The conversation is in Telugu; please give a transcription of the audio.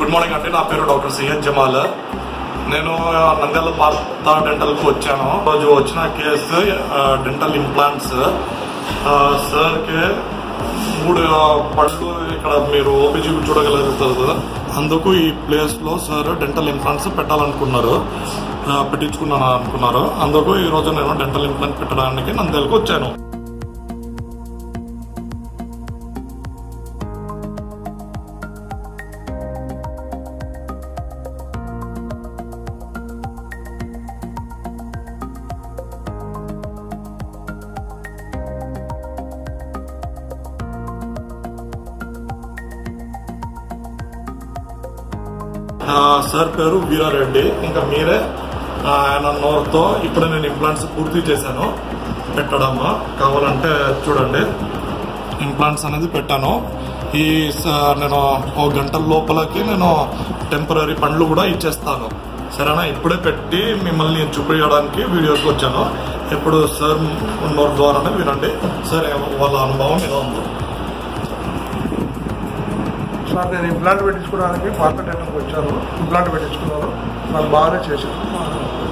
గుడ్ మార్నింగ్ అండి నా పేరు డాక్టర్ సిహెచ్ జమాల్ నేను నంద్యాల భారత డెంటల్కి వచ్చాను రోజు వచ్చిన కేసు డెంటల్ ఇంప్లాంట్స్ సార్కి మూడు పళ్ళు ఇక్కడ మీరు ఓపీజీ చూడగలుగుతారు కదా అందుకు ఈ ప్లేస్ లో సార్ డెంటల్ ఇంప్లాంట్స్ పెట్టాలనుకున్నారు ఆ, పెట్టించుకున్నాను అనుకున్నారు అందుకు ఈ రోజు నేను డెంటల్ ఇంప్లాంట్ పెట్టడానికి నంద్యాలకు వచ్చాను ఆ, సార్ పేరు వీరారెడ్డి ఇంకా మీరే ఆ, ఆయన నోరుతో ఇప్పుడు నేను ఇంప్లాంట్స్ పూర్తి చేశాను పెట్టడం కావాలంటే చూడండి ఇంప్లాంట్స్ అనేది పెట్టాను ఈ స- నేను ఒక గంట లోపలకి నేను టెంపరీ పండ్లు కూడా ఇచ్చేస్తాను సరేనా ఇప్పుడే పెట్టి మిమ్మల్ని చూపించడానికి వీడియోకి వచ్చాను ఇప్పుడు సార్ నోరు ద్వారానే వినండి సరే వాళ్ళ అనుభవం ఎలా ఉందో సార్ నేను ఇంప్లాంట్ పెట్టించుకోవడానికి పాత డేటాకి వచ్చాను ఇంప్లాంట్ పెట్టించుకున్నాను నాకు బాగానే చేశాను